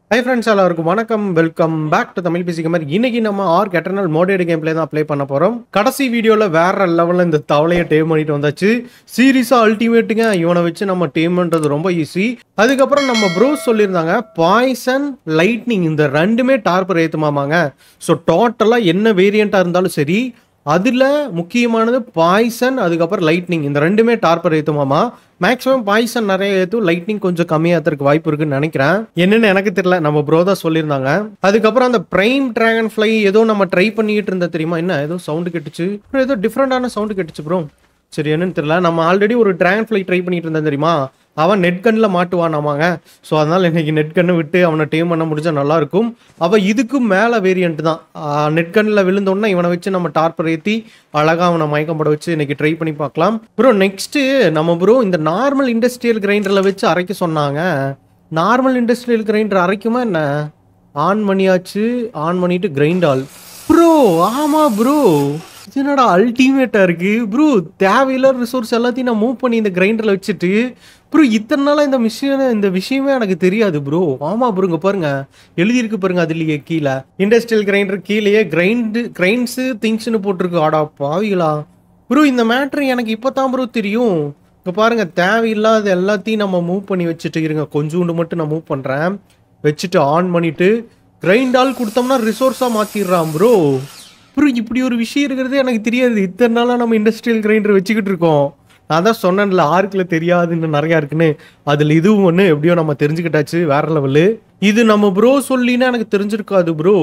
High friends எல்லாருக்கும் வணக்கம் welcome back to Tamil PC மாதிரி இன்னைக்கு நம்ம ARK eternal modded game play தான் ப்ளே பண்ண போகிறோம் கடைசி வீடியோவில் வேற லெவலில் இந்த தவளையை டேம் பண்ணிட்டு வந்தாச்சு சீரியஸாக அல்டிமேட்டுங்க இவனை வச்சு நம்ம டேம் பண்ணுறது ரொம்ப ஈஸி அதுக்கப்புறம் நம்ம ப்ரோஸ் சொல்லியிருந்தாங்க பாய்சன் லைட்னிங் இந்த ரெண்டுமே டார்பர் ஏற்றுமாமாங்க ஸோ டோட்டலாக என்ன வேரியண்ட்டாக இருந்தாலும் சரி அதில் முக்கியமானது பாய்சன் அதுக்கப்புறம் லைட்னிங் இந்த ரெண்டுமே டார்பர் ஏற்றுமாமா மேக்ஸிமம் பாய்சன் நிறைய ஏற்றும் லைட்னிங் கொஞ்சம் கம்மியாகிறதுக்கு வாய்ப்பு இருக்குன்னு நினைக்கிறேன் என்னன்னு எனக்கு தெரியல நம்ம ப்ரோ தான் சொல்லியிருந்தாங்க அதுக்கப்புறம் அந்த பிரைம் டிராகன் ஃப்ளை ஏதோ நம்ம ட்ரை பண்ணிட்டு இருந்த தெரியுமா என்ன ஏதோ சவுண்டு கெட்டுச்சு அப்புறம் ஏதோ டிஃப்ரெண்டான சவுண்டு கெட்டுச்சு ப்ரோ சரி என்னன்னு தெரியல நம்ம ஆல்ரெடி ஒரு டிராகன் ஃப்ளை ட்ரை பண்ணிட்டு இருந்தேன் தெரியுமா அவன் நெட் கன்னில் மாட்டுவானாமாங்க ஸோ அதனால் இன்னைக்கு நெட் கண்ணை விட்டு அவனை டேம் பண்ண முடிஞ்சா நல்லா இருக்கும் அவள் இதுக்கும் மேலே வேரியண்ட் தான் நெட் கண்ணில் விழுந்தோன்னா இவனை வச்சு நம்ம டார்பர் ஏற்றி அழகாக அவனை மயக்கம் போட வச்சு இன்னைக்கு ட்ரை பண்ணி பார்க்கலாம் ப்ரோ நெக்ஸ்ட்டு நம்ம ப்ரோ இந்த நார்மல் இண்டஸ்ட்ரியல் கிரைண்டரில் வச்சு அரைக்க சொன்னாங்க நார்மல் இண்டஸ்ட்ரியல் கிரைண்டர் அரைக்குமா என்ன ஆன் பண்ணியாச்சு ஆன் பண்ணிட்டு கிரைண்ட் ஆல் ப்ரோ ஆமா ப்ரோ இது என்னடா அல்டிமேட்டா இருக்கு ப்ரோ தேவையில்லாத ரிசோர்ஸ் எல்லாத்தையும் நான் மூவ் பண்ணி இந்த கிரைண்டர்ல வச்சுட்டு ப்ரோ இத்தனை நாளா இந்த விஷயம் இந்த விஷயமே எனக்கு தெரியாது ப்ரோ ஆமா ப்ரோ இங்க பாருங்க எழுதியிருக்கு பாருங்க அதுலயே கீழே இண்டஸ்ட்ரியல் கிரைண்டர் கீழேயே கிரைண்டு கிரைண்ட்ஸு திங்ஸ்னு போட்டிருக்கு ஆடா பாவிகளா ப்ரோ இந்த மேட்ரு எனக்கு இப்போதான் ப்ரோ தெரியும் இங்க பாருங்க தேவையில்லாத எல்லாத்தையும் நம்ம மூவ் பண்ணி வச்சுட்டு இருங்க கொஞ்சோண்டு மட்டும் நான் மூவ் பண்றேன் வச்சுட்டு ஆன் பண்ணிட்டு கிரைண்ட் ஆல் கொடுத்தோம்னா ரிசோர்ஸாக மாற்றிடுறான் ப்ரோ ப்ரோ இப்படி ஒரு விஷயம் இருக்கிறது எனக்கு தெரியாது இத்தனை நாளாக நம்ம இண்டஸ்ட்ரியல் கிரைண்டர் வச்சுக்கிட்டு இருக்கோம் நான் தான் சொன்னேன்ல ஆர்க்கில் தெரியாதுன்னு நிறையா இருக்குன்னு அதில் இதுவும் ஒன்று எப்படியோ நம்ம தெரிஞ்சுக்கிட்டாச்சு வேற லெவலு இது நம்ம ப்ரோ சொல்லினா எனக்கு தெரிஞ்சிருக்காது ப்ரோ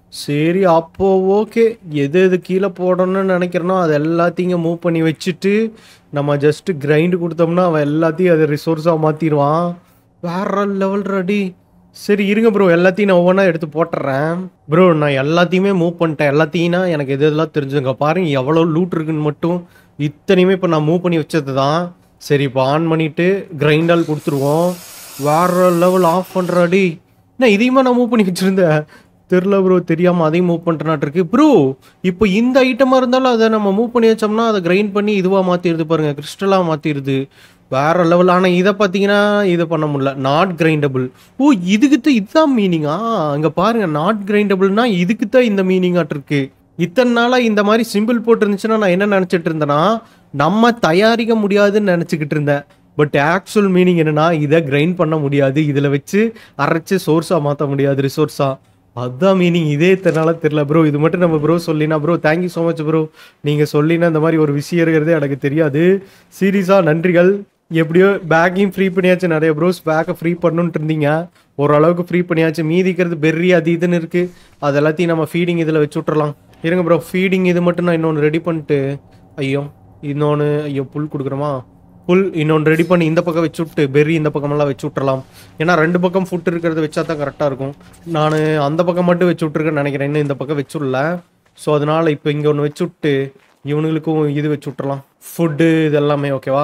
சரி அப்போ ஓகே எது எது கீழே போடணும்னு நினைக்கிறனோ அது எல்லாத்தையும் மூவ் பண்ணி வச்சுட்டு நம்ம ஜஸ்ட் கிரைண்டு கொடுத்தோம்னா அவன் எல்லாத்தையும் அதை ரிசோர்ஸாக மாற்றிடுவான் வேற லெவல் ரெடி சரி இருங்க ப்ரோ எல்லாத்தையும் நான் ஒவ்வொன்றா எடுத்து போட்டுறேன் ப்ரோ நான் எல்லாத்தையுமே மூவ் பண்ணிட்டேன் எல்லாத்தையும்னா எனக்கு எது எதெல்லாம் தெரிஞ்சுங்க பாருங்க எவ்வளோ லூட் இருக்குன்னு மட்டும் இத்தனையுமே இப்போ நான் மூவ் பண்ணி வச்சது தான் சரி இப்போ ஆன் பண்ணிட்டு கிரைண்டால் கொடுத்துருவோம் வேற லெவல் ஆஃப் பண்ணுறாடி என்ன இதையுமா நான் மூவ் பண்ணி வச்சுருந்தேன் தெரில ப்ரோ தெரியாமல் அதையும் மூவ் பண்ணுறனாட்டிருக்கு ப்ரோ இப்போ இந்த ஐட்டமாக இருந்தாலும் அதை நம்ம மூவ் பண்ணி வச்சோம்னா அதை கிரைண்ட் பண்ணி இதுவாக மாற்றிடுது பாருங்கள் கிறிஸ்டலாக மாற்றிடுது வேற லெவல் ஆனால் இதை பார்த்தீங்கன்னா இது பண்ண முடியல நாட் கிரைண்டபிள் ஓ இதுக்கு தான் இதுதான் மீனிங்கா இங்கே பாருங்க நாட் கிரைண்டபிள்னா இதுக்கு தான் இந்த மீனிங் இருக்கு இத்தனை நாளாக இந்த மாதிரி சிம்பிள் போட்டிருந்துச்சுன்னா நான் என்ன நினச்சிட்டு இருந்தேன்னா நம்ம தயாரிக்க முடியாதுன்னு நினச்சிக்கிட்டு இருந்தேன் பட் ஆக்சுவல் மீனிங் என்னன்னா இதை கிரைண்ட் பண்ண முடியாது இதில் வச்சு அரைச்சு சோர்ஸாக மாற்ற முடியாது ரிசோர்ஸாக அதான் மீனிங் இதே தெரியல தெரியல ப்ரோ இது மட்டும் நம்ம ப்ரோ சொல்லினா bro thank you so much bro நீங்கள் சொல்லினா இந்த மாதிரி ஒரு விஷயம் இருக்கிறதே எனக்கு தெரியாது சீரியஸாக நன்றிகள் எப்படியோ பேக்கையும் ஃப்ரீ பண்ணியாச்சு நிறைய ப்ரோஸ் பேக்கை ஃப்ரீ பண்ணணுன்ட்டு இருந்தீங்க ஓரளவுக்கு ஃப்ரீ பண்ணியாச்சு மீதிக்கிறது பெர்ரி அது இதுன்னு இருக்குது அது எல்லாத்தையும் நம்ம ஃபீடிங் இதில் வச்சு விட்றலாம் இருங்க ப்ரோ ஃபீடிங் இது மட்டும் நான் இன்னொன்று ரெடி பண்ணிட்டு ஐயோ இன்னொன்று ஐயோ புல் கொடுக்குறோமா புல் இன்னொன்று ரெடி பண்ணி இந்த பக்கம் வச்சு விட்டு பெர்ரி இந்த பக்கமெல்லாம் வச்சு விட்றலாம் ஏன்னா ரெண்டு பக்கம் ஃபுட் இருக்கிறத வச்சா தான் கரெக்டாக இருக்கும் நான் அந்த பக்கம் மட்டும் வச்சு விட்ருக்கேன்னு நினைக்கிறேன் இன்னும் இந்த பக்கம் வச்சுடல ஸோ அதனால் இப்போ இங்கே ஒன்று வச்சு விட்டு இவனுங்களுக்கும் இது வச்சு விட்றலாம் ஃபுட்டு இது எல்லாமே ஓகேவா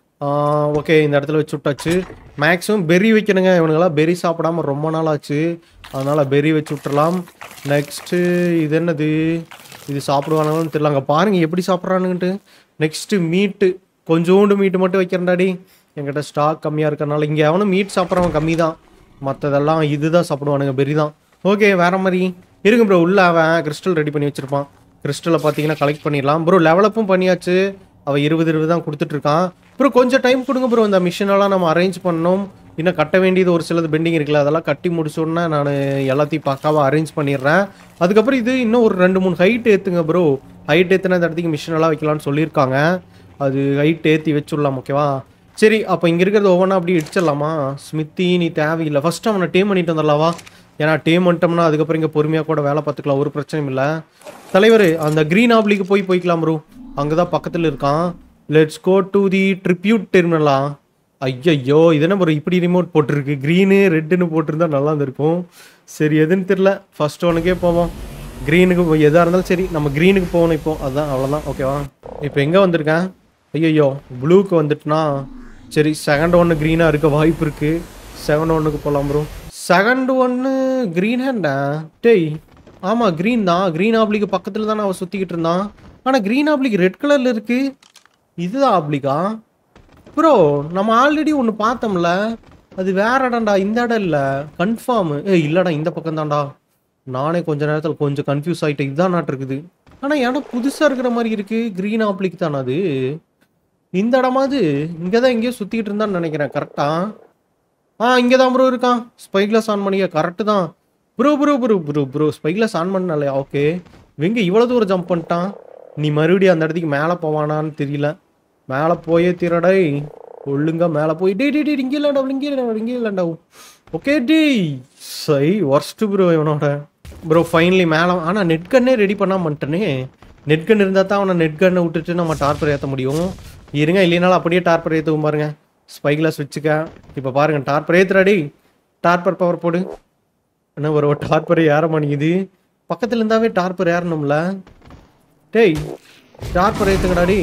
ஓகே இந்த இடத்துல வச்சு விட்டாச்சு மேக்ஸிமம் பெர்ரி வைக்கணுங்க இவனுங்களாம் பெர்ரி சாப்பிடாம ரொம்ப நாள் ஆச்சு அதனால் பெர்ரி வச்சு விட்றலாம் நெக்ஸ்ட்டு இது என்னது இது சாப்பிடுவானுங்கன்னு தெரியல அங்கே பாருங்கள் எப்படி சாப்பிட்றானுங்கன்ட்டு நெக்ஸ்ட்டு மீட்டு கொஞ்சோண்டு மீட்டு மட்டும் வைக்கிறேன்டாடி என்கிட்ட ஸ்டாக் கம்மியாக இருக்கறனால இங்கே அவனும் மீட் சாப்பிட்றவன் கம்மி தான் மற்றதெல்லாம் இதுதான் சாப்பிடுவானுங்க பெரி தான் ஓகே வேற மாதிரி இருங்க ப்ரோ உள்ள அவன் கிறிஸ்டல் ரெடி பண்ணி வச்சிருப்பான் கிறிஸ்டலை பார்த்தீங்கன்னா கலெக்ட் பண்ணிடலாம் ப்ரோ லெவலப்பும் பண்ணியாச்சு அவன் இருபது இருபது தான் கொடுத்துட்ருக்கான் ப்ரோ கொஞ்சம் டைம் கொடுங்க ப்ரோ இந்த மிஷினெல்லாம் நம்ம அரேஞ்ச் பண்ணோம் இன்னும் கட்ட வேண்டியது ஒரு சிலது பெண்டிங் இருக்குல்ல அதெல்லாம் கட்டி முடிச்சோன்னா நான் எல்லாத்தையும் பக்காவாக அரேஞ்ச் பண்ணிடுறேன் அதுக்கப்புறம் இது இன்னும் ஒரு ரெண்டு மூணு ஹைட் ஏற்றுங்க ப்ரோ ஹைட் ஏற்றுன இந்த இடத்துக்கு மிஷினெல்லாம் வைக்கலாம்னு சொல்லியிருக்காங்க அது ஹைட் ஏற்றி வச்சுடலாம் ஓகேவா சரி அப்போ இங்கே இருக்கிறது ஒவ்வொன்றா அப்படி இடிச்சிடலாமா ஸ்மித்தி நீ தேவையில்லை ஃபஸ்ட்டு அவனை டேம் பண்ணிட்டு வந்துடலாவா ஏன்னா டேம் பண்ணிட்டோம்னா அதுக்கப்புறம் இங்கே பொறுமையாக கூட வேலை பார்த்துக்கலாம் ஒரு பிரச்சனையும் இல்லை தலைவர் அந்த க்ரீன் ஆப்லிக்கு போய் போய்க்கலாம் ப்ரோ அங்கே தான் பக்கத்தில் இருக்கான் let's go to the tribute டெர்மினலா ஐயையோ இது என்ன ப்ரோ இப்படி ரிமோட் போட்டிருக்கு க்ரீனு ரெட்டுன்னு போட்டிருந்தா நல்லா இருந்திருக்கும் சரி எதுன்னு தெரில ஃபர்ஸ்ட் ஒனுக்கே போவோம் க்ரீனுக்கு எதாக இருந்தாலும் சரி நம்ம க்ரீனுக்கு போகணும் இப்போ அதான் அவ்வளோதான் ஓகேவா இப்போ எங்கே வந்திருக்கேன் ஐயோ ப்ளூக்கு வந்துட்டுனா சரி செகண்ட் ஒன்று க்ரீனாக இருக்க வாய்ப்பு இருக்குது செகண்ட் ஒன்றுக்கு போகலாம் ப்ரோ செகண்ட் ஒன்று க்ரீன் ஹேண்டா டேய் ஆமாம் க்ரீன் தான் க்ரீன் ஆப்ளிக்கு பக்கத்தில் தானே அவன் சுற்றிக்கிட்டு இருந்தான் ஆனால் க்ரீன் ஆப்ளிக் ரெட் கலரில் இருக்குது இதுதான் ஆப்ளிகா ப்ரோ நம்ம ஆல்ரெடி ஒன்று பார்த்தோம்ல அது வேற இடம்டா இந்த இடம் இல்லை கன்ஃபார்ம் ஏ இல்லடா இந்த பக்கம் தான்டா நானே கொஞ்ச நேரத்தில் கொஞ்சம் கன்ஃபியூஸ் ஆகிட்டேன் இதுதான் நாட்டு இருக்குது ஆனால் இடம் புதுசாக இருக்கிற மாதிரி இருக்கு க்ரீன் ஆப்ளிக் தானே அது இந்த இடமாவது இங்கே தான் எங்கேயோ சுற்றிக்கிட்டு இருந்தான்னு நினைக்கிறேன் கரெக்டாக ஆ இங்கே தான் ப்ரோ இருக்கான் ஸ்பைக்லஸ் ஆன் பண்ணிக்க கரெக்டு தான் bro bro bro bro bro spyglass on பண்ணலையா ஓகே இவங்க இவ்வளோ தூரம் ஜம்ப் பண்ணிட்டான் நீ மறுபடியும் அந்த இடத்துக்கு மேலே போவானான்னு தெரியல மேலே போயே தீரடை ஒழுங்கா மேலே போய் டே டே டே இங்கே இல்லைண்டா இங்கே இல்லைண்டா இங்கே இல்லைண்டா ஓகே டே சை ஒர்ஸ்ட் ப்ரோ இவனோட ப்ரோ ஃபைனலி மேலே ஆனால் நெட் கன்னே ரெடி பண்ணாம பண்ணிட்டனே நெட் கன் இருந்தால் தான் அவனை நெட் கன்னை விட்டுட்டு நம்ம டார்பர் ஏற்ற முடியும் இருங்க இல்லைனாலும் அப்படியே டார்பர் ஏற்றுவோம் பாருங்க ஸ்பைக்லஸ் வச்சுக்க இப்போ பாருங்க டார்பர் ஏற்றுறாடி டார்பர் பவர் போடு என்ன ஒரு டார்பர் ஏற மாட்டேங்குது பக்கத்துல இருந்தாவே டார்பர் ஏறணும்ல டேய் டார்பர் ஏற்றுங்கடாடி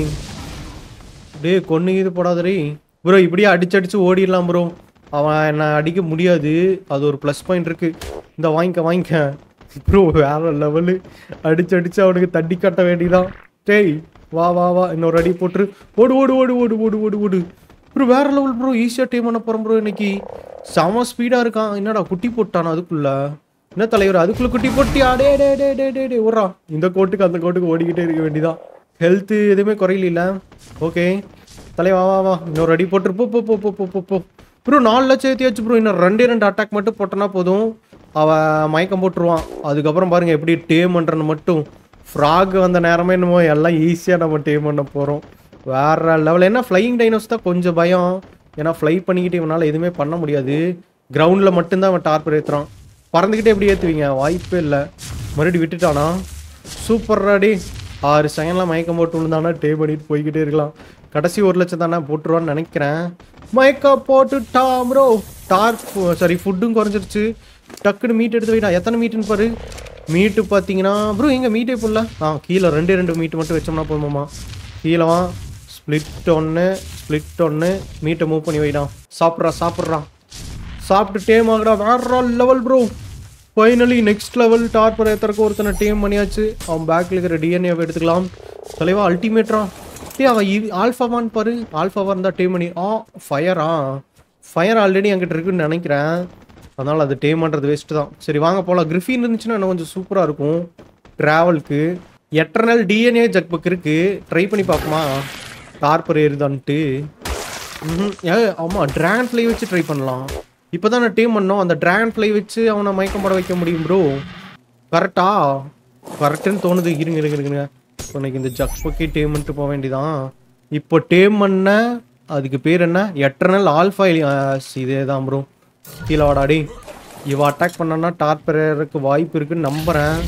டேய் கொன்னு இது போடாதடி ப்ரோ இப்படியே அடிச்சு அடிச்சு ஓடிடலாம் ப்ரோ அவன் என்ன அடிக்க முடியாது அது ஒரு ப்ளஸ் பாயிண்ட் இருக்கு இந்த வாங்கிக்க வாங்கிக்க ப்ரோ வேற லெவலு அடிச்சு அடிச்சு அவனுக்கு தட்டி கட்ட வேண்டியதான் டேய் வா வா வா இன்னொரு அடி போட்டுரு ஓடு ஓடு ஓடு ஓடு ஓடு ஓடு ஓடு ப்ரோ வேற லெவல் ப்ரோ ஈஸியாக டீம் பண்ண போகிறோம் ப்ரோ இன்னைக்கு செம ஸ்பீடாக இருக்கான் என்னடா குட்டி போட்டானா அதுக்குள்ள என்ன தலைவர் அதுக்குள்ள குட்டி போட்டியா டே டே டே டே டே டே ஓடுறான் இந்த கோட்டுக்கு அந்த கோட்டுக்கு ஓடிக்கிட்டே இருக்க வேண்டியதான் ஹெல்த்து எதுவுமே குறையில ஓகே தலை வா வா வா இன்னொரு அடி போட்டுரு போ போ போ போ போ போ போ ப்ரோ நாலு லட்சம் ஏற்றியாச்சு ப்ரோ இன்னும் ரெண்டே ரெண்டு அட்டாக் மட்டும் போட்டனா போதும் அவன் மயக்கம் போட்டுருவான் அதுக்கப்புறம் பாருங்க எப்படி டேம் பண்ணுறன்னு மட்டும் ஃப்ராக் வந்த நேரமே என்னமோ எல்லாம் ஈஸியாக நம்ம டேம் பண்ண போகிறோம் வேற லெவல் என்ன ஃப்ளையிங் டைனோஸ் தான் கொஞ்சம் பயம் ஏன்னா ஃப்ளை பண்ணிக்கிட்டு இவனால் எதுவுமே பண்ண முடியாது கிரவுண்டில் மட்டும்தான் அவன் டார்பர் ஏற்றுறான் பறந்துக்கிட்டே எப்படி ஏற்றுவீங்க வாய்ப்பே இல்லை மறுபடியும் விட்டுட்டானா சூப்பர் ராடி ஆறு செகண்ட்லாம் மயக்கம் போட்டு விழுந்தானா டே பண்ணிட்டு போய்கிட்டே இருக்கலாம் கடைசி ஒரு லட்சம் தானே போட்டுருவான்னு நினைக்கிறேன் மயக்கம் போட்டுட்டான் ப்ரோ டார்க் சாரி ஃபுட்டும் குறைஞ்சிருச்சு டக்குன்னு மீட் எடுத்து வைடா எத்தனை மீட்டுன்னு பாரு மீட்டு பார்த்தீங்கன்னா ப்ரோ எங்கே மீட்டே போடல ஆ கீழே ரெண்டே ரெண்டு மீட்டு மட்டும் வச்சோம்னா போதுமாம்மா கீழே வா ஸ்ப்ளிட் ஒன்று ஸ்ப்ளிட் ஒன்று மீட்டை மூவ் பண்ணி வைடா சாப்பிட்றா சாப்பிட்றா சாப்பிட்டு டேம் ஆகுறா வேற level bro finally next level torpor ஏத்தறக்கு ஒருத்தனை டீம் பண்ணியாச்சு அவன் பேக்கில் இருக்கிற டிஎன்ஏவை எடுத்துக்கலாம் தலைவா அல்டிமேட்ரா டே அவன் இது ஆல்ஃபாவான்னு பாரு ஆல்ஃபாவா இருந்தால் டீம் பண்ணி ஆ ஃபயரா ஃபயர் ஆல்ரெடி என்கிட்ட இருக்குன்னு நினைக்கிறேன் அதனால் அது டீம் பண்ணுறது வேஸ்ட்டு தான் சரி வாங்க போகலாம் கிரிஃபின் இருந்துச்சுன்னா இன்னும் கொஞ்சம் சூப்பராக இருக்கும் ட்ராவலுக்கு எட்டர்னல் டிஎன்ஏ ஜக் புக் இருக்குது ட்ரை பண்ணி பார்ப்போமா டார்பர் ஏறுதான்ட்டு ம்ஹும். ஏ ஆமாம் ட்ராகன் ஃப்ளை வச்சு ட்ரை பண்ணலாம் இப்போ தான் நான் டீம் பண்ணோம் அந்த ட்ராகன் ஃப்ளை வச்சு அவனை மயக்கம் போட வைக்க முடியும் ப்ரோ கரெக்டா கரெக்டுன்னு தோணுது இருங்க இருங்க இருங்க இப்போ எனக்கு இந்த ஜக் பக்கி டேம் பண்ணிட்டு போக வேண்டியதான் இப்போ டேம் பண்ண அதுக்கு பேர் என்ன எட்டர்னல் ஆல்ஃபா இதே தான் ப்ரோ கீழே வாடாடி இவ அட்டாக் பண்ணனா டார்பரருக்கு வாய்ப்பு இருக்குன்னு நம்புறேன்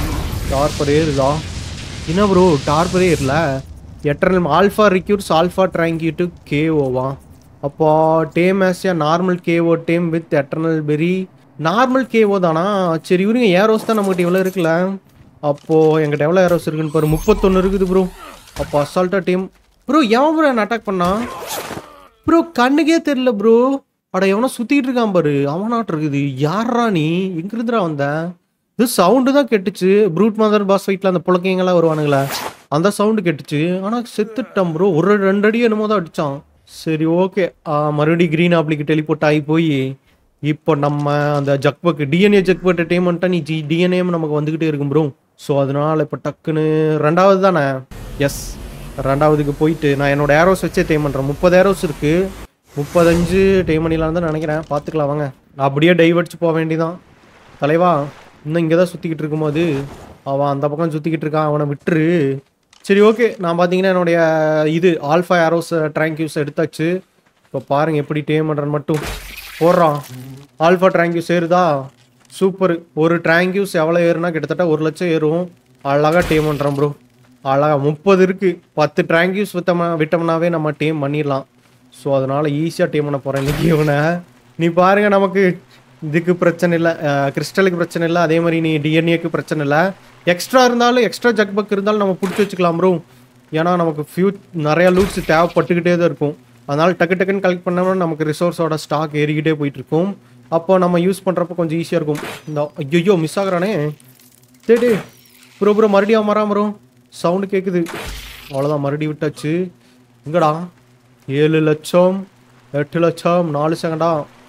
டார்பர் ஏறுதா என்ன ப்ரோ டார்பரே ஏறல எட்டர்னல் ஆல்ஃபா ரிக்யூட்ஸ் ஆல்ஃபா ட்ராங்கியூட்டு கேஓவா அப்போ டேம் ஆசியா normal KO tame with eternal berry normal KO தானா சரி இவருங்க ஏரோஸ் தான் நம்மகிட்ட இவ்வளோ இருக்குல்ல அப்போ எங்கிட்ட எவ்வளோ ஏரோஸ் இருக்குன்னு பாரு முப்பத்தொன்று இருக்குது ப்ரோ அப்போ அசால்ட்டா டீம் ப்ரோ எவன் ப்ரோ என்ன அட்டாக் பண்ணான் ப்ரோ கண்ணுக்கே தெரியல ப்ரோ அட எவனோ சுத்திட்டு இருக்கான் பாரு அவனாட்டு இருக்குது யாரா நீ எங்க இருந்துடா வந்த இது சவுண்டு தான் கெட்டுச்சு ப்ரூட் மதர் பாஸ் ஃபைட்ல அந்த புழக்கைங்கெல்லாம் வருவானுங்களே அந்த சவுண்டு கெட்டுச்சு ஆனா செத்துட்டான் ப்ரோ ஒரு ரெண்டு அடி என்னமோ தான் அடிச்சான் சரி ஓகே மறுபடியும் க்ரீன் ஆப்ளிக்கு டெலிபோர்ட் ஆகி போய் இப்போ நம்ம அந்த ஜக்பக் டிஎன்ஏ ஜக்பக் டைம் பண்ணிட்டா நீ ஜி டிஎன்ஏம் நமக்கு வந்துக்கிட்டே இருக்கும் ப்ரோ ஸோ அதனால இப்போ டக்குன்னு ரெண்டாவது தானே எஸ் ரெண்டாவதுக்கு போயிட்டு நான் என்னோட ஏரோஸ் வச்சே டேம் பண்ணுறேன் முப்பது ஏரோஸ் இருக்கு முப்பத்தஞ்சு டேம் பண்ணிடலாம் தான் நினைக்கிறேன் பார்த்துக்கலாம் வாங்க அப்படியே டைவர்ட்ஸ் போக வேண்டியதான் தலைவா இன்னும் இங்கே தான் சுற்றிக்கிட்டு இருக்கும்போது அவன் அந்த பக்கம் சுற்றிக்கிட்டு இருக்கான் அவனை விட்டுரு சரி ஓகே நான் பார்த்தீங்கன்னா என்னுடைய இது ஆல்ஃபா ஏரோஸ் ட்ராங்க்யூஸ் எடுத்தாச்சு இப்போ பாருங்க எப்படி டேம் பண்ணுறேன்னு மட்டும் போடுறான் ஆல்ஃபா ட்ராங்க்யூஸ் ஏறுதா சூப்பர் ஒரு ட்ராங்க்யூஸ் எவ்வளோ ஏறுனா கிட்டத்தட்ட ஒரு லட்சம் ஏறும் அழகாக டேம் பண்ணுறேன் ப்ரோ அழகா முப்பது இருக்குது பத்து ட்ராங்க்யூஸ் விட்டோம்னா விட்டோம்னாவே நம்ம டேம் பண்ணிடலாம் ஸோ அதனால் ஈஸியாக டீம் பண்ண போகிறேன் இன்னைக்கு இவனை நீ பாருங்க நமக்கு இதுக்கு பிரச்சனை இல்லை கிறிஸ்டலுக்கு பிரச்சனை இல்லை அதே மாதிரி நீ டிஎன்ஏக்கு பிரச்சனை இல்லை எக்ஸ்ட்ரா இருந்தாலும் எக்ஸ்ட்ரா ஜக் பக் இருந்தாலும் நம்ம பிடிச்சி வச்சுக்கலாம் ப்ரோ ஏன்னா நமக்கு ஃபியூ நிறைய லூட்ஸ் தேவைப்பட்டுக்கிட்டே தான் இருக்கும் அதனால் டக்கு டக்குன்னு கலெக்ட் பண்ணோம்னா நமக்கு ரிசோர்ஸோட ஸ்டாக் ஏறிக்கிட்டே போயிட்டு இருக்கும் அப்போ நம்ம யூஸ் பண்ணுறப்ப கொஞ்சம் ஈஸியாக இருக்கும் இந்த ஐயோ மிஸ் ஆகுறானே சரி ப்ரோ ப்ரோ மறுபடியும் மரம் ப்ரோ சவுண்டு கேட்குது அவ்வளோதான் மறுபடியும் விட்டாச்சு எங்கடா ஏழு லட்சம் எட்டு லட்சம் நாலு செகண்டா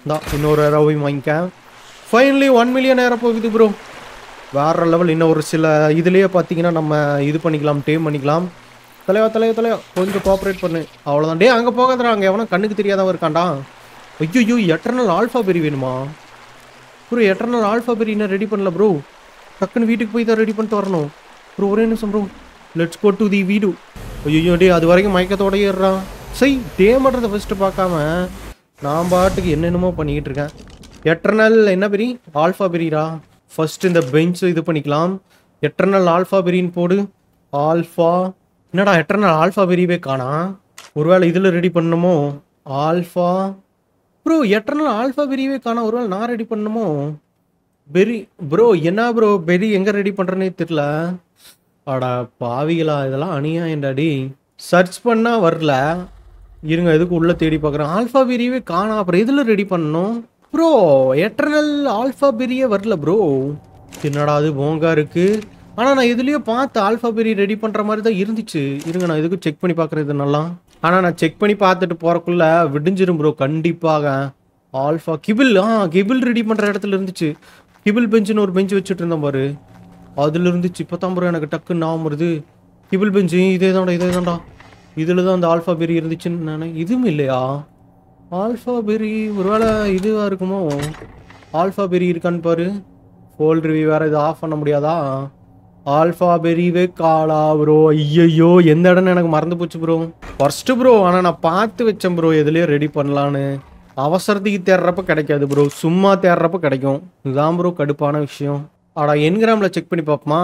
இந்தா இன்னொரு ஏரோவையும் வாங்கிக்க ஃபைனலி ஒன் மில்லியன் ஏற போகுது ப்ரோ வேற லெவல் இன்னும் ஒரு சில இதுலேயே பார்த்தீங்கன்னா நம்ம இது பண்ணிக்கலாம் டேம் பண்ணிக்கலாம் தலைவா தலைவா தலைவா கொஞ்சம் கோஆப்ரேட் பண்ணு அவ்வளோதான் டே அங்கே போகாதடா அங்கே எவனோ கண்ணுக்கு தெரியாதவன் இருக்கான்டா ஐயோ எட்டர்னல் ஆல்ஃபா பெரி வேணுமா ப்ரோ எட்டர்னல் ஆல்ஃபா பெரி இன்னும் ரெடி பண்ணல ப்ரோ டக்குன்னு வீட்டுக்கு போய் தான் ரெடி பண்ணிட்டு வரணும் ப்ரோ ஒரே நிமிஷம் bro let's go to the வீடு ஐயோ டே அது வரைக்கும் மயக்கத்தோட ஏறுறான் சரி டே பண்ணுறதை ஃபஸ்ட்டு பார்க்காம நான் பாட்டுக்கு என்னென்னமோ பண்ணிக்கிட்டு இருக்கேன் எட்டர்னல் என்ன பெரி ஆல்ஃபா பெரியரா ஃபர்ஸ்ட் இந்த பெஞ்ச் இது பண்ணிக்கலாம் எட்டர்னல் ஆல்ஃபா பெரின்னு போடு ஆல்ஃபா என்னடா எட்டர்னல் ஆல்ஃபா பெரியவே காணா ஒருவேளை இதில் ரெடி பண்ணணுமோ ஆல்ஃபா ப்ரோ எட்டர்னல் ஆல்ஃபா பெரியவே காணா ஒருவேளை நான் ரெடி பண்ணணுமோ பெரி ப்ரோ என்ன ப்ரோ பெரி எங்கே ரெடி பண்ணுறேன்னே தெரில அடா பாவிகளா இதெல்லாம் அநியாயம்டாடி சர்ச் பண்ணால் வரல இருங்க எதுக்கு உள்ளே தேடி பார்க்குறேன் ஆல்ஃபா பெரியவே காணா அப்புறம் எதில் ரெடி பண்ணணும் ப்ரோ எட்டர்னல் ஆல்ஃபா பெரிய வரல ப்ரோ என்னடா அது போங்கா இருக்கு ஆனால் நான் எதுலேயோ பார்த்து ஆல்ஃபா பெரிய ரெடி பண்ணுற மாதிரி தான் இருந்துச்சு இருங்க நான் எதுக்கும் செக் பண்ணி பார்க்குறது நல்லா ஆனால் நான் செக் பண்ணி பார்த்துட்டு போகிறக்குள்ள விடிஞ்சிரும் ப்ரோ கண்டிப்பாக alpha kibble ah kibble ready பண்ணுற இடத்துல இருந்துச்சு கிபிள் பெஞ்சுன்னு ஒரு பெஞ்சு வச்சுட்டு இருந்தேன் பாரு அதுல இருந்துச்சு இப்போ தான் ப்ரோ எனக்கு டக்குன்னு ஞாபகம் வருது கிபிள் பெஞ்சு இதே தான்டா இதே தான்டா இதில் தான் அந்த ஆல்ஃபா பெரி இருந்துச்சுன்னு நான் இதுவும் இல்லையா ஆல்ஃபா பெரி ஒருவேளை இதுவாக இருக்குமோ ஆல்ஃபா பெரி இருக்கான்னு பாரு ஃபோல்ட் ரிவ்யூ வேறு இது ஆஃப் பண்ண முடியாதா ஆல்ஃபா பெரிவே காலா ப்ரோ ஐயையோ எந்த இடம்னு எனக்கு மறந்து போச்சு ப்ரோ ஃபர்ஸ்ட்டு ப்ரோ ஆனால் நான் பார்த்து வச்சேன் ப்ரோ எதுலேயோ ரெடி பண்ணலான்னு அவசரத்துக்கு தேடுறப்ப கிடைக்காது ப்ரோ சும்மா தேடுறப்ப கிடைக்கும் இதுதான் ப்ரோ கடுப்பான விஷயம் ஆடா என்கிராமில் செக் பண்ணி பார்ப்போமா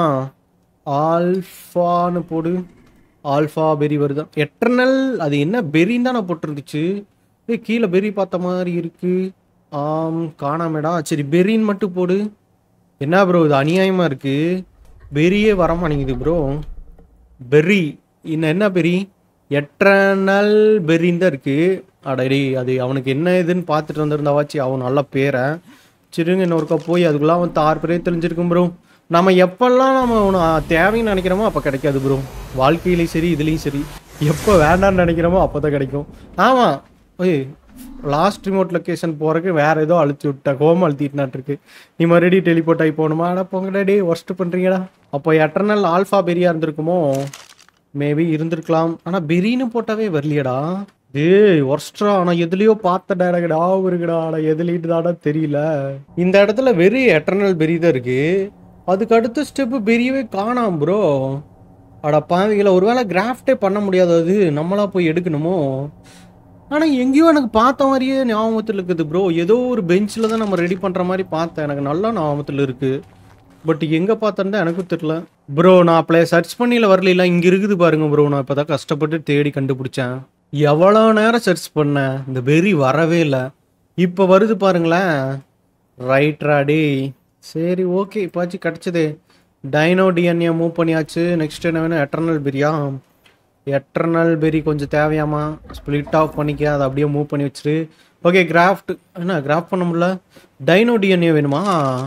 ஆல்ஃபான்னு போடு ஆல்ஃபா பெரி வருதா எட்டர்னல் அது என்ன பெரின்னு தான் நான் போட்டிருந்துச்சு ஏய் கீழே பெரி பார்த்த மாதிரி இருக்கு ஆம் காணாமேடா சரி பெரின்னு மட்டும் போடு என்ன ப்ரோ இது அநியாயமா இருக்கு பெரியே வர மாட்டேங்குது ப்ரோ பெர்ரி இன்னும் என்ன பெரி எட்டர்னல் பெரின்னு தான் இருக்கு அடடி அது அவனுக்கு என்ன இதுன்னு பார்த்துட்டு வந்திருந்தாவாச்சு அவன் நல்ல பேரை சரிங்க இன்னொருக்கா போய் அதுக்குள்ள அவன் தார் பேரே தெரிஞ்சிருக்கும் ப்ரோ நம்ம எப்பெல்லாம் நம்ம அவனை தேவைன்னு நினைக்கிறோமோ அப்போ கிடைக்காது ப்ரோ வாழ்க்கையிலையும் சரி இதுலேயும் சரி எப்போ வேண்டாம்னு நினைக்கிறோமோ அப்போ தான் கிடைக்கும் ஆமாம் ஓய் லாஸ்ட் ரிமோட் லொக்கேஷன் போகிறக்கு வேற ஏதோ அழுத்தி விட்ட கோமம் அழுத்திட்டுனாட்டு இருக்கு நீ மறுபடியும் டெலிபோர்ட் ஆகி போகணுமா அட போங்கடா டே ஒர்ஸ்ட் பண்ணுறீங்கடா அப்போ எட்டர்னல் ஆல்ஃபா பெரியா இருந்திருக்குமோ மேபி இருந்திருக்கலாம் ஆனால் பெரின்னு போட்டாவே வரலையடா டேய் ஒர்ஸ்ட்ரா ஆனால் எதுலேயோ பார்த்த டேரக்ட் ஆகும் இருக்குடா ஆனால் எதுலிட்டு தாடா தெரியல இந்த இடத்துல வெறி எட்டர்னல் பெரி தான் இருக்கு அதுக்கு அடுத்த ஸ்டெப்பு பெரியவே காணாம் ப்ரோ அட பாவிகளை ஒருவேளை கிராஃப்டே பண்ண முடியாது அது நம்மளா போய் எடுக்கணுமோ ஆனால் எங்கேயோ எனக்கு பார்த்த மாதிரியே ஞாபகத்தில் இருக்குது ப்ரோ ஏதோ ஒரு பெஞ்சில் தான் நம்ம ரெடி பண்ணுற மாதிரி பார்த்தேன் எனக்கு நல்லா ஞாபகத்தில் இருக்குது பட் எங்கே பார்த்தேன்னு எனக்கும் தெரியல ப்ரோ நான் அப்பளே சர்ச் பண்ணியில் வரல இங்கே இருக்குது பாருங்க ப்ரோ நான் இப்போ தான் கஷ்டப்பட்டு தேடி கண்டுபிடிச்சேன் எவ்வளோ நேரம் சர்ச் பண்ணேன் இந்த பெரி வரவே இல்லை இப்போ வருது பாருங்களேன் ரைட்ரா டேய் சரி ஓகே இப்போச்சு கிடச்சிது டைனோ டிஎன்ஏ மூவ் பண்ணியாச்சு நெக்ஸ்ட் என்ன வேணும் எட்டர்னல் பெரியா எட்டர்னல் பெரி கொஞ்சம் தேவையாமா ஸ்ப்ளிட் ஆஃப் பண்ணிக்க அதை அப்படியே மூவ் பண்ணி வச்சிரு ஓகே கிராஃப்ட் என்ன கிராஃப்ட் பண்ண முடியல டைனோ டிஎன்ஏ வேணுமா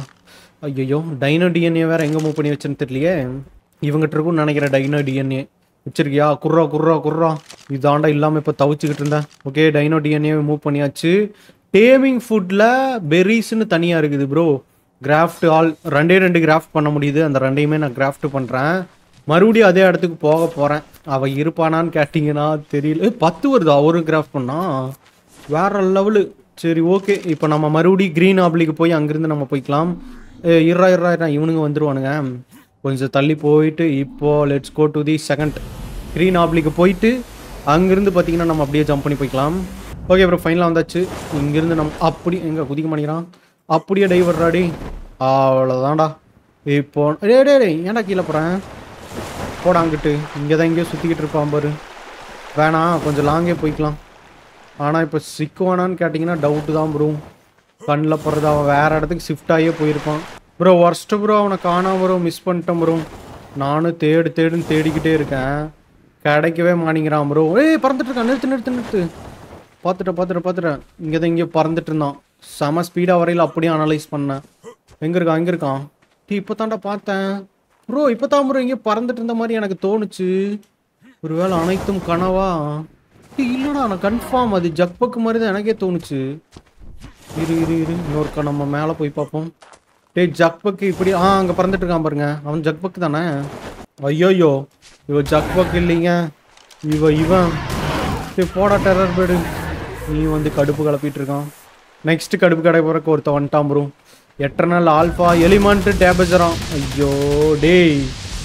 ஐயோ டைனோ டிஎன்ஏ வேற எங்கே மூவ் பண்ணி வச்சேன்னு தெரியலையே இவங்கிட்ட இருக்கும்னு நினைக்கிறேன் டைனோ டிஎன்ஏ வச்சிருக்கியா குர்ரா குர்ரா குர்ரா இதாண்டா இல்லாமல் இப்போ தவிச்சுக்கிட்டு இருந்தேன் ஓகே டைனோ டிஎன்ஏ மூவ் பண்ணியாச்சு டேமிங் ஃபுட்டில் பெர்ரிஸ்னு தனியாக இருக்குது ப்ரோ கிராஃப்ட் ஆல் ரெண்டே ரெண்டு கிராஃப்ட் பண்ண முடியுது அந்த ரெண்டையுமே நான் கிராஃப்ட் பண்ணுறேன் மறுபடியும் அதே இடத்துக்கு போக போகிறேன் அவள் இருப்பானான்னு கேட்டிங்கன்னா தெரியல ஏய், பத்து வருதா ஒரு கிராஃப்ட் பண்ணா வேற லெவலு சரி ஓகே இப்போ நம்ம மறுபடியும் க்ரீன் ஆப்ளிக்கு போய் அங்கேருந்து நம்ம போய்க்கலாம் ஏ இருறா இருறா இருறா இவனுங்க வந்துருவானுங்க கொஞ்சம் தள்ளி போயிட்டு இப்போ let's go to the second green ஆப்ளிக்கு போயிட்டு அங்கேருந்து பார்த்தீங்கன்னா நம்ம அப்படியே ஜம்ப் பண்ணி போய்க்கலாம் ஓகே அப்புறம் ஃபைனலாக வந்தாச்சு இங்கேருந்து நம்ம அப்படி எங்கே குதிக்க மாட்டேங்கிறான் அப்படியே டைவர்றாடி அவ்வளோதான்டா இப்போ டே டே டே ஏன்டா கீழே போகிறேன் போடா அங்கிட்டு இங்கே தான் எங்கேயோ சுற்றிக்கிட்டு இருப்பான் பாரு வேணாம் கொஞ்சம் லாங்கே போய்க்கலாம் ஆனால் இப்போ சிக்குவானான்னு கேட்டிங்கன்னா டவுட்டு தான் ப்ரோ கண்ணில் போடுறது அவன் வேறு இடத்துக்கு ஷிஃப்ட் ஆகியே போயிருப்பான் ப்ரோ ஒர்ஸ்ட்டு ப்ரோ அவனை காணாம ப்ரோ மிஸ் பண்ணிட்டேன் ப்ரோ நானும் தேடு தேடுன்னு தேடிக்கிட்டே இருக்கேன் கிடைக்கவே மாட்டேங்கிறான் ப்ரோ ஏய் பறந்துட்டு இருக்கான் நிறுத்து நிறுத்து நிறுத்து பார்த்துட்டேன் பார்த்துட்டேன் பார்த்துட்டேன் இங்கே தான் இங்கே பறந்துட்டு இருந்தான் செம ஸ்பீடாக வரையில் அப்படியே அனலைஸ் பண்ணேன் எங்கே இருக்கான் எங்கே இருக்கான் டீ இப்போ தான்டா பார்த்தேன் ப்ரோ இப்போ தான் ப்ரோ இங்கே பறந்துட்டு இருந்த மாதிரி எனக்கு தோணுச்சு ஒருவேளை அனைத்தும் கனவா டேய், இல்லடா நான் கன்ஃபார்ம் அது ஜக்பக்கு மாதிரி தான் எனக்கே தோணுச்சு இரு இரு இரு இன்னொருக்கா நம்ம மேலே போய் பார்ப்போம் டேய் ஜக்பக்கு இப்படி ஆ அங்கே பறந்துட்டு இருக்கான் பாருங்க அவன் ஜக்பக்கு தானே ஐயோயோ இவ ஜக்பக் இல்லைங்க இவ இவன் டேய் போடா டெரர் பேடு நீ வந்து கடுப்பு கிளப்பிட்டு இருக்கான் நெக்ஸ்ட் கடுப்பு கடை போறக்கு ஒருத்த வந்துட்டான் ப்ரோ எட்டர்னல் ஆல்ஃபா எலிமெண்ட் டேபேஜரான் ஐயோ டேய்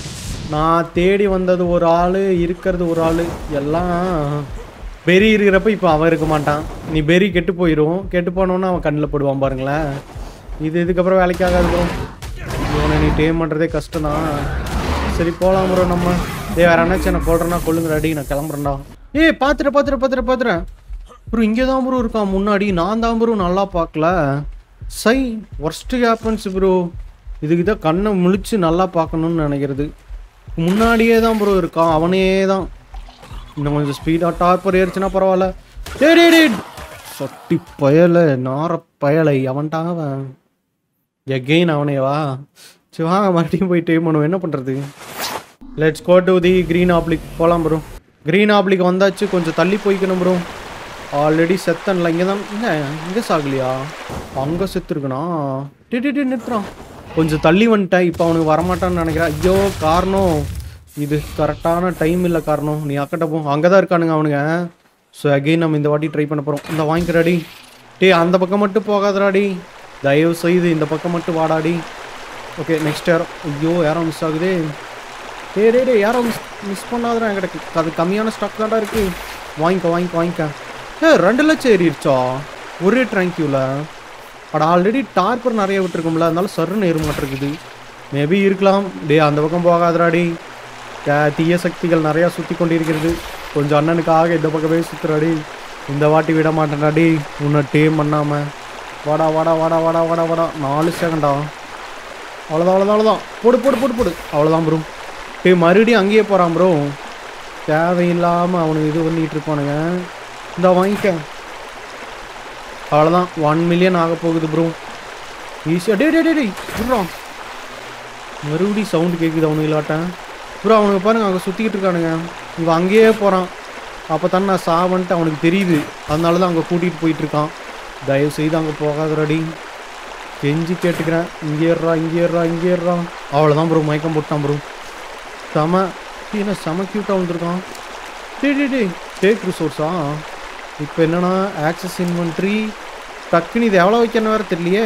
நான் தேடி வந்தது ஒரு ஆள் இருக்கிறது ஒரு ஆள் எல்லாம் பெரி இருக்கிறப்ப இப்போ அவன் இருக்க மாட்டான் நீ பெரி கெட்டு போயிடும் கெட்டு போனோன்னா அவன் கண்ணில் போடுவான் பாருங்களேன் இது இதுக்கப்புறம் வேலைக்கு ஆகாது ப்ரோ இவனை நீ டேம் பண்ணுறதே கஷ்டம் தான் சரி போகலாம் ப்ரோ நம்ம ஏ வேற என்னாச்சும் என்ன கொள்றேன்னா கொள்ளுங்க ரெடி நான் கிளம்புறேன்டா ஏய் பார்த்துட்டு பார்த்துட்டு பார்த்துட்டு பார்த்துறேன் ப்ரோ இங்கே தான் ப்ரோ இருக்கான் முன்னாடி நான் தான் ப்ரோ நல்லா பார்க்கல சை ஒர்ஸ்ட் ஹேப்பன்ஸ் ப்ரோ இதுக்கு தான் கண்ணை முழிச்சு நல்லா பார்க்கணும்னு நினைக்கிறது முன்னாடியே தான் ப்ரோ இருக்கான் அவனே தான் இன்னும் கொஞ்சம் ஸ்பீடாக டார்பர் ஏறிச்சுன்னா பரவாயில்ல டேய் டேய் டேய் சட்டி பயலை நார பயலை அவன்ட்டாங்க அவன் எகெயின் அவனே வா சரி வாங்க மறுபடியும் போய் டைம் பண்ணுவோம் என்ன பண்ணுறது let's go to the green ஆப்ளிக் போகலாம் ப்ரோ க்ரீன் ஆப்ளிக் வந்தாச்சு கொஞ்சம் தள்ளி போய்க்கணும் ப்ரோ ஆல்ரெடி செத்தன்ல இங்கே தான் என்ன இங்கே சாகலையா அங்கே செத்துருக்கணா டி டி டி நிறுத்துறான் கொஞ்சம் தள்ளி வந்துட்டேன் இப்போ அவனுக்கு வரமாட்டான்னு நினைக்கிறேன் ஐயோ காரணம் இது கரெக்டான டைம் இல்லை காரணம் நீ அக்கட்ட போ அங்கே தான் இருக்கானுங்க அவனுங்க ஸோ அகெயின் நம்ம இந்த வாட்டி ட்ரை பண்ண போகிறோம் இந்த வாங்கிக்கிறாடி டேய் அந்த பக்கம் மட்டும் போகாதடாடி தயவு செய்து இந்த பக்கம் மட்டும் வாடாடி ஓகே நெக்ஸ்ட் யாரோ ஐயோ யாரோ மிஸ் ஆகுது டேய் டேய் டேய் யாரோ மிஸ் மிஸ் பண்ணாதடா என்கிட்ட அது கம்மியான ஸ்டாக் தான்டா இருக்கு வாங்கிக்க வாங்கிக்க வாங்கிக்க ஏ ரெண்டு லட்சம் ஏறிடுச்சா ஒரே ட்ராங்கியூவில் அட ஆல்ரெடி டார்பர் நிறைய விட்டுருக்கோம்ல அதனால சருன்னு ஏற மாட்டிருக்குது மேபி இருக்கலாம் டே அந்த பக்கம் போகாதடாடி தே- தீய சக்திகள் நிறையா சுற்றி கொண்டிருக்கிறது கொஞ்சம் அண்ணனுக்காக இந்த பக்கமே சுற்றுறாடி இந்த வாட்டி விட மாட்டேன்டாடி உன்னை டேம் பண்ணாம வாடா வாடா வாடா வாடா வாடா வாடா நாலு செகண்டா அவ்வளோதான் அவ்வளோதான் அவ்வளோதான் போடு போடு போடு போடு அவ்வளோதான் ப்ரோ டே மறுபடியும் அங்கேயே போகிறான் ப்ரோ தேவையில்லாமல் அவனுக்கு இது பண்ணிட்டு இருப்பானுங்க இந்த வாங்கிக்க அவ்வளோதான் ஒன் மில்லியன் ஆக போகுது ப்ரோ ஈஸியாக டே டே டே டேய் விட்றான் மறுபடியும் சவுண்டு கேட்குது அவனுங்களாட்டேன் ப்ரோ அவனுக்கு பாருங்க அங்கே சுற்றிக்கிட்டு இருக்கானுங்க இவன் அங்கேயே போகிறான் அப்போ தானே நான் சாவன்ட்டு அவனுக்கு தெரியுது அதனால தான் அங்கே கூட்டிகிட்டு போயிட்டு இருக்கான் தயவு செய்து அங்கே போகாதடி கெஞ்சி கேட்டுக்கிறேன் இங்கே ஏறுறா இங்கே ஏறுறா இங்கே ஏறுறா அவ்வளோதான் ப்ரோ மயக்கம் போட்டான் ப்ரோ செம டேய், என்ன செம க்யூட்டாக வந்திருக்கான் டே டே டே டேக் ரிசோர்ஸா இப்போ என்னன்னா ஆக்சஸ் இன்வென்ட்ரி டக்குன்னு இது எவ்வளோ வைக்கணும் வேறு தெரியலையே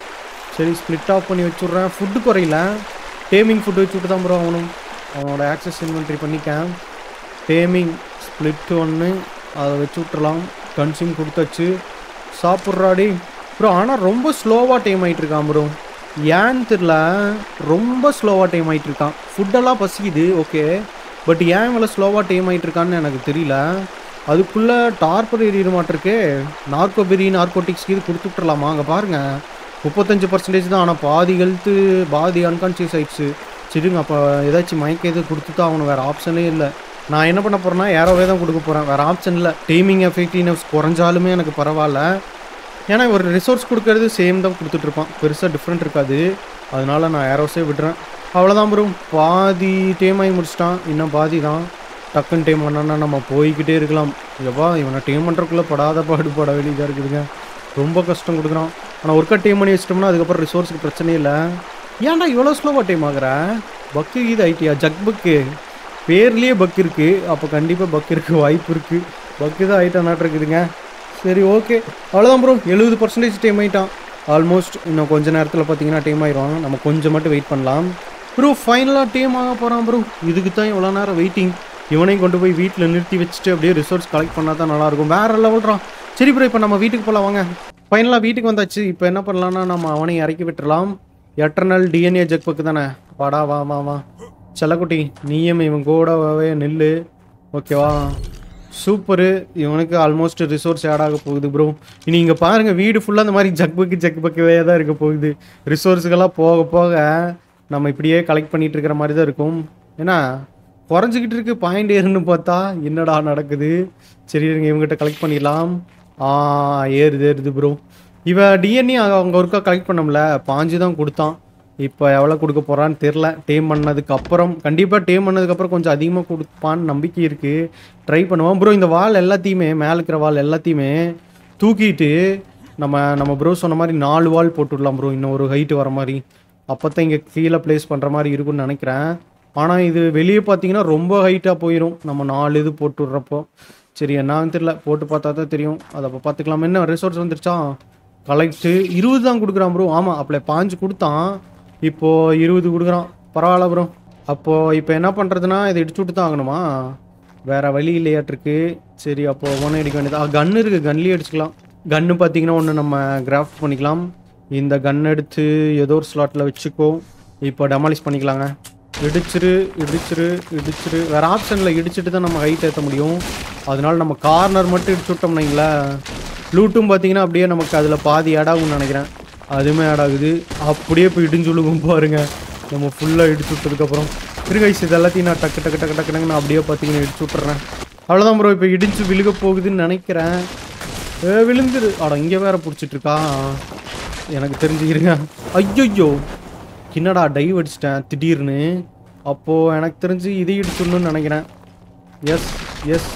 சரி ஸ்ப்ளிட் ஆஃப் பண்ணி வச்சுட்றேன் ஃபுட்டு குறையில டேமிங் ஃபுட்டு வச்சுட்டு தான் ப்ரோ அவனும் அவனோட ஆக்சஸ் இன்வென்ட்ரி பண்ணிக்கேன் டேமிங் ஸ்ப்ளிட் ஒன்று அதை வச்சு விட்றலாம் கன்சியூம் கொடுத்தாச்சு சாப்பிட்றாடி ப்ரோ ஆனால் ரொம்ப ஸ்லோவாக டைம் ஆகிட்டு இருக்கான் ப்ரோ ஏன்னு தெரில ரொம்ப ஸ்லோவாக டைம் ஆகிட்டு இருக்கான் ஃபுட்டெல்லாம் பசிக்குது ஓகே பட் ஏன் இவ்வளோ ஸ்லோவாக டைம் ஆகிட்டு இருக்கான்னு எனக்கு தெரியல அதுக்குள்ளே டார்பர் ஏறிட மாட்டிருக்கு நார்கோபெரி நார்கோட்டிக்ஸ்க்கு இது கொடுத்து விட்றலாமா அங்கே பாருங்கள் முப்பத்தஞ்சு பர்சன்டேஜ் தான் ஆனால் பாதி ஹெல்த்து பாதி அன்கான்சியஸ் ஆயிடுச்சு சரிங்க அப்போ ஏதாச்சும் மயக்க இது கொடுத்து தான் ஆகணும் வேறு ஆப்ஷனே இல்லை நான் என்ன பண்ண போகிறேன்னா ஏரோவே தான் கொடுக்க போகிறேன் வேறு ஆப்ஷன் இல்லை டைமிங் எஃபெக்டிவ்னஸ் குறைஞ்சாலுமே எனக்கு பரவாயில்ல ஏன்னா ஒரு ரிசோர்ஸ் கொடுக்கறது சேம் தான் கொடுத்துட்ருப்பான் பெருசாக டிஃப்ரெண்ட் இருக்காது அதனால நான் ஏரோஸே விடுறேன் அவ்வளோதான் ப்ரோ பாதி டேம் ஆகி முடிச்சிட்டான் இன்னும் பாதி தான் டக்குன்னு டேம் பண்ணான்னா நம்ம போய்கிட்டே இருக்கலாம் எவ்வா இவனை டேம் பண்ணுறக்குள்ளே படாத பாடுபட வேண்டியதாக இருக்குதுங்க ரொம்ப கஷ்டம் கொடுக்குறான் ஆனால் ஒர்க்கா டேம் பண்ணி வச்சிட்டோம்னா அதுக்கப்புறம் ரிசோர்ஸுக்கு பிரச்சனையே இல்லை ஏன்டா இவ்வளோ ஸ்லோவாக டைம் ஆகுற பக்கு இது ஐட்டியா ஜக் பக்கு பேர்லேயே பக் இருக்குது அப்போ கண்டிப்பாக பக் இருக்கு வாய்ப்பு இருக்குது பக்கு தான் ஐட்டம் நாட்டு இருக்குதுங்க சரி ஓகே அவ்வளோதான் ப்ரோ எழுபது பர்சன்டேஜ் டைம் ஆகிட்டான் ஆல்மோஸ்ட் இன்னும் கொஞ்ச நேரத்தில் பார்த்தீங்கன்னா டைம் ஆயிரும் நம்ம கொஞ்சம் மட்டும் வெயிட் பண்ணலாம் ப்ரோ ஃபைனலாக டைம் ஆக போகிறான் ப்ரோ இதுக்கு தான் இவ்வளோ நேரம் வெயிட்டிங் இவனையும் கொண்டு போய் வீட்டில் நிறுத்தி வச்சுட்டு அப்படியே ரிசோர்ஸ் கலெக்ட் பண்ணால் தான் நல்லாயிருக்கும் வேறு லெவல்றான் சரி ப்ரோ இப்போ நம்ம வீட்டுக்கு போகலாம் வாங்க ஃபைனலாக வீட்டுக்கு வந்தாச்சு இப்போ என்ன பண்ணலாம்னா நம்ம அவனையும் இறக்கி விட்டுறலாம் எட்டர்னல் டிஎன்ஏ ஜெக் பக்கு தானே வாடா வா வா வா செல்லக்குட்டி நீயும் இவன் கூடவே நில்லு ஓகேவா சூப்பரு இவனுக்கு ஆல்மோஸ்ட் ரிசோர்ஸ் ஆட் ஆக போகுது ப்ரோ இனி இங்கே பாருங்கள் வீடு ஃபுல்லாக அந்த மாதிரி ஜக் பக்கு ஜக் பக்கவே தான் இருக்க போகுது ரிசோர்ஸுக்கெல்லாம் போக போக நம்ம இப்படியே கலெக்ட் பண்ணிட்டு இருக்கிற மாதிரி தான் இருக்கும் ஏன்னா குறைஞ்சிக்கிட்டு இருக்கு பாயிண்ட் ஏறுன்னு பார்த்தா என்னடா நடக்குது சரி இருங்க இவங்ககிட்ட கலெக்ட் பண்ணிடலாம் ஆ ஏறுது ஏறுது ப்ரோ இவ டிஎன்ஏ அவங்க ஒருக்கா கலெக்ட் பண்ணோம்ல பாஞ்சு தான் கொடுத்தான் இப்போ எவ்வளோ கொடுக்க போகிறான்னு தெரில டேம் பண்ணதுக்கு அப்புறம் கண்டிப்பாக டேம் பண்ணதுக்கப்புறம் கொஞ்சம் அதிகமாக கொடுப்பான்னு நம்பிக்கை இருக்குது ட்ரை பண்ணுவோம் ப்ரோ இந்த வால் எல்லாத்தையுமே மேலே இருக்கிற வால் எல்லாத்தையுமே தூக்கிட்டு நம்ம நம்ம ப்ரோ சொன்ன மாதிரி நாலு வால் போட்டுடலாம் ப்ரோ இன்னும் ஒரு ஹைட்டு வர மாதிரி அப்போ தான் இங்கே கீழே ப்ளேஸ் பண்ணுற மாதிரி இருக்கும்னு நினைக்கிறேன் ஆனால் இது வெளியே பார்த்தீங்கன்னா ரொம்ப ஹைட்டாக போயிடும் நம்ம நாலு இது போட்டு விட்றப்போ சரி என்னன்னு தெரியல போட்டு பார்த்தா தான் தெரியும் அதை அப்போ பார்த்துக்கலாம் என்ன ரிசோர்ஸ் வந்துருச்சா கலெக்ட்டு இருபது தான் கொடுக்குறான் ப்ரோ ஆமாம் அப்பளை பாஞ்சு கொடுத்தான் இப்போது இருபது கொடுக்குறான் பரவாயில்ல ப்ரோ அப்போது இப்போ என்ன பண்ணுறதுனா இதை இடிச்சு விட்டு தான் ஆகணுமா வேற வழி இல்லையாட்டிருக்கு சரி அப்போ ஒன்று அடிக்க வேண்டியது கன் இருக்கு கன்லேயே அடிச்சுக்கலாம் கன்னு பார்த்தீங்கன்னா ஒன்று நம்ம கிராஃப்ட் பண்ணிக்கலாம் இந்த கன் எடுத்து ஏதோ ஒரு ஸ்லாட்டில் வச்சுக்கோ இப்போ டெமாலிஷ் பண்ணிக்கலாங்க இடிச்சிரு இடிச்சிரு இடிச்சிரு வேற ஆப்ஷனில் இடிச்சிட்டு தான் நம்ம ஹைட் ஏற்ற முடியும் அதனால நம்ம கார்னர் மட்டும் இடிச்சு விட்டோம்னு வைங்களேன் லூட்டும் பார்த்தீங்கன்னா அப்படியே நமக்கு அதில் பாதி ஆட் ஆகும்னு நினைக்கிறேன் அதுவுமே ஆட் ஆகுது அப்படியே போய் இடிஞ்சு விழுகும் பாருங்க நம்ம ஃபுல்லாக இடிச்சு விட்டதுக்கப்புறம் திருகைஸ் இது எல்லாத்தையும் நான் டக்கு டக்கு டக்கு டக்குன்னு நான் அப்படியே பார்த்தீங்கன்னா இடிச்சு விட்டுறேன் அவ்வளோதான் ப்ரோ இப்போ இடிச்சு விழுக போகுதுன்னு நினைக்கிறேன் ஏ விழுந்துரு அட இங்கே வேற பிடிச்சிட்டு இருக்கா எனக்கு தெரிஞ்சுக்கிறீங்க ஐயோ என்னடா டைவ் அடிச்சிட்டேன் திடீர்னு அப்போது எனக்கு தெரிஞ்சு இதை இடிச்சிடணும்னு நினைக்கிறேன் எஸ் எஸ்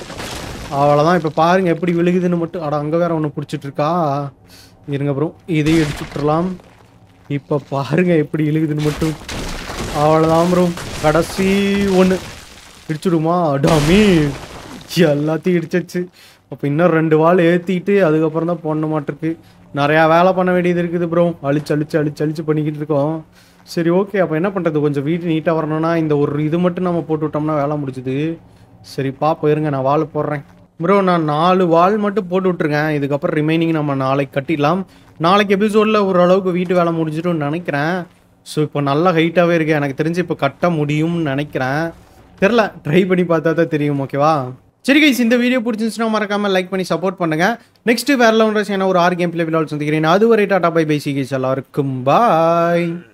அவ்வளோதான் இப்போ பாருங்க எப்படி விழுகுதுன்னு மட்டும் அட அங்கே வேற ஒன்று பிடிச்சிட்டு இருக்கா இருங்க ப்ரோ இதையும் இடிச்சு விட்டுறலாம் இப்போ பாருங்க எப்படி இழுகுதுன்னு மட்டும் அவ்வளோதான் ப்ரோ கடைசி ஒன்று இடிச்சுடுமா டாமி எல்லாத்தையும் இடிச்சிச்சு அப்போ இன்னும் ரெண்டு வால் ஏற்றிட்டு அதுக்கப்புறம் தான் போடணும் மாட்டிருக்கு நிறையா வேலை பண்ண வேண்டியது இருக்குது ப்ரோ அழிச்சு அழிச்சு அழிச்சு அழிச்சு பண்ணிக்கிட்டு இருக்கோம் சரி ஓகே அப்போ என்ன பண்ணுறது கொஞ்சம் வீடு நீட்டாக வரணும்னா இந்த ஒரு இது மட்டும் நம்ம போட்டு விட்டோம்னா வேலை முடிச்சுது சரி பாப்போம் இருங்க நான் வால் போடுறேன் ப்ரோ நான் நாலு வால் மட்டும் போட்டு விட்ருக்கேன் இதுக்கப்புறம் ரிமைனிங் நம்ம நாளைக்கு கட்டிடலாம் நாளைக்கு எபிசோடில் ஓரளவுக்கு வீட்டு வேலை முடிஞ்சிடும்னு நினைக்கிறேன் ஸோ இப்போ நல்லா ஹைட்டாகவே இருக்கு எனக்கு தெரிஞ்சு இப்போ கட்ட முடியும்னு நினைக்கிறேன் தெரில ட்ரை பண்ணி பார்த்தா தான் தெரியும் ஓகேவா சரி கைஸ் இந்த வீடியோ பிடிச்சிருந்துச்சுன்னா மறக்காம லைக் பண்ணி சப்போர்ட் பண்ணுங்க நெக்ஸ்ட் வேற லெவல் ஒரு ஆறு கேம் பிளே விளையாட சந்திக்கிறேன் அதுவரை டாடா பை பை சி எல்லாருக்கும் பாய்